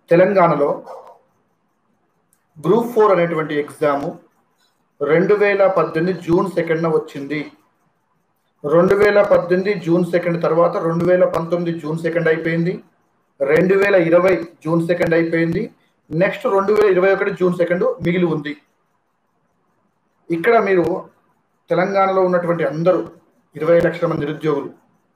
తెలంగాణలో group four అనేటువంటి exam రెండు వేల పద్దెనిమిది జూన్ సెకండ్న వచ్చింది రెండు వేల పద్దెనిమిది జూన్ సెకండ్ తర్వాత రెండు వేల పంతొమ్మిది జూన్ సెకండ్ అయిపోయింది రెండు వేల ఇరవై జూన్ సెకండ్ అయిపోయింది నెక్స్ట్ రెండు వేల ఇరవై ఒకటి జూన్ సెకండ్ మిగిలి ఉంది ఇక్కడ మీరు తెలంగాణలో ఉన్నటువంటి అందరూ ఇరవై లక్షల మంది నిరుద్యోగులు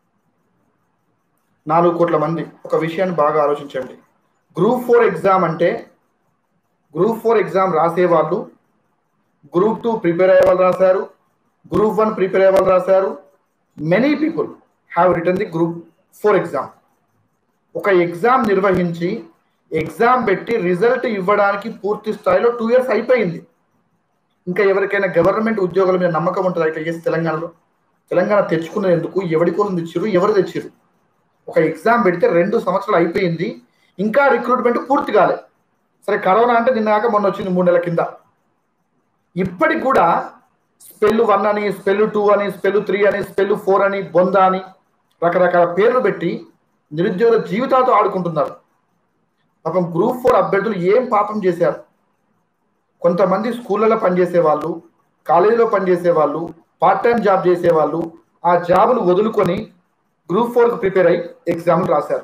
నాలుగు కోట్ల మంది ఒక విషయాన్ని బాగా ఆలోచించండి గ్రూప్ ఫోర్ ఎగ్జామ్ అంటే గ్రూప్ ఫోర్ ఎగ్జామ్ రాసే వాళ్ళు గ్రూప్ టూ ప్రిపేర్ అయ్యే వాళ్ళు రాశారు గ్రూప్ వన్ ప్రిపేర్ అయ్యే వాళ్ళు రాశారు many people have return the group four exam ఒక ఎగ్జామ్ నిర్వహించి ఎగ్జామ్ పెట్టి రిజల్ట్ ఇవ్వడానికి పూర్తి స్థాయిలో టూ ఇయర్స్ అయిపోయింది ఇంకా ఎవరికైనా గవర్నమెంట్ ఉద్యోగుల మీద నమ్మకం ఉంటుంది ఇట్లా చేసి తెలంగాణలో తెలంగాణ తెచ్చుకునేందుకు ఎందుకు ఎవరి కోసం తెచ్చిరు ఎవరు తెచ్చిరు ఒక ఎగ్జామ్ పెడితే రెండు సంవత్సరాలు అయిపోయింది ఇంకా రిక్రూట్మెంట్ పూర్తి కాలే సరే కరోనా అంటే నిన్నాక మొన్న వచ్చింది మూడు నెలల కింద ఇప్పటికి కూడా స్పెల్ వన్ అని స్పెల్ టూ అని స్పెల్ త్రీ అని స్పెల్ ఫోర్ అని బొంద అని రకరకాల పేర్లు పెట్టి నిరుద్యోగుల జీవితాలతో ఆడుకుంటున్నారు పాపం గ్రూప్ ఫోర్ అభ్యర్థులు ఏం పాపం చేశారు కొంతమంది స్కూళ్ళలో పనిచేసే వాళ్ళు కాలేజీలో పనిచేసే వాళ్ళు పార్ట్ టైం జాబ్ చేసే వాళ్ళు ఆ జాబులు వదులుకొని గ్రూప్ ఫోర్కి ప్రిపేర్ అయ్యి ఎగ్జామ్లు రాశారు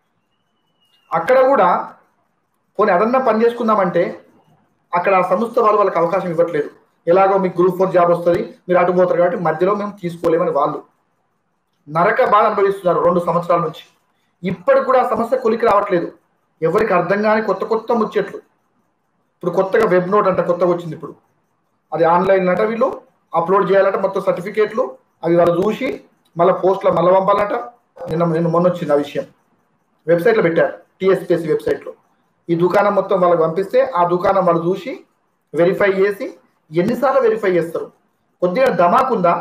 అక్కడ కూడా పోనీ అదన్నా పని చేసుకుందామంటే అక్కడ ఆ సంస్థ వాళ్ళు వాళ్ళకి అవకాశం ఇవ్వట్లేదు ఎలాగో మీకు గ్రూప్ ఫోర్ జాబ్ వస్తుంది మీరు అటు పోతారు కాబట్టి మధ్యలో మేము తీసుకోలేమని వాళ్ళు నరక బాధ అనుభవిస్తున్నారు రెండు సంవత్సరాల నుంచి ఇప్పటికి కూడా ఆ సమస్య కొలికి రావట్లేదు ఎవరికి అర్థం కాని కొత్త కొత్త ముచ్చట్లు ఇప్పుడు కొత్తగా వెబ్ నోట్ అంట కొత్తగా వచ్చింది ఇప్పుడు అది ఆన్లైన్ అంట వీళ్ళు అప్లోడ్ చేయాలంట మొత్తం సర్టిఫికేట్లు అవి వాళ్ళు చూసి మళ్ళీ పోస్ట్లో మళ్ళీ పంపాలంట నిన్న నిన్న మొన్న వచ్చింది ఆ విషయం వెబ్సైట్లో పెట్టారు టీఎస్పీఎస్సీ వెబ్సైట్లో ఈ దుకాణం మొత్తం వాళ్ళకి పంపిస్తే ఆ దుకాణం వాళ్ళు చూసి వెరిఫై చేసి ఎన్నిసార్లు వెరిఫై చేస్తారు కొద్దిగా ధమాకుందా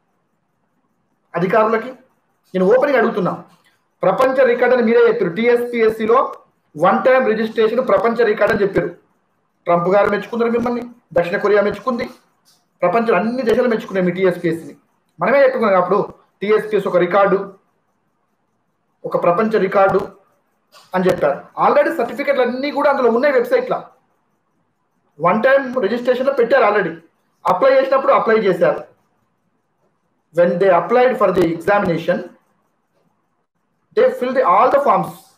అధికారులకి నేను ఓపెన్గా అడుగుతున్నా ప్రపంచ రికార్డ్ అని మీరే చెప్పారు టీఎస్పీఎస్సీలో వన్ టైం రిజిస్ట్రేషన్ ప్రపంచ రికార్డ్ అని చెప్పారు ట్రంప్ గారు మెచ్చుకున్నారు మిమ్మల్ని దక్షిణ కొరియా మెచ్చుకుంది ప్రపంచం అన్ని దేశాలు మెచ్చుకున్నాయి మీ టీఎస్పీఎస్సీని మనమే చెప్పుకున్నాం అప్పుడు టీఎస్పీఎస్ ఒక రికార్డు ఒక ప్రపంచ రికార్డు అని చెప్పారు ఆల్రెడీ సర్టిఫికెట్లు అన్నీ కూడా అందులో ఉన్నాయి వెబ్సైట్లో వన్ టైం రిజిస్ట్రేషన్లో పెట్టారు ఆల్రెడీ అప్లై చేసినప్పుడు అప్లై చేశారు when they applied for the examination they fill the all the forms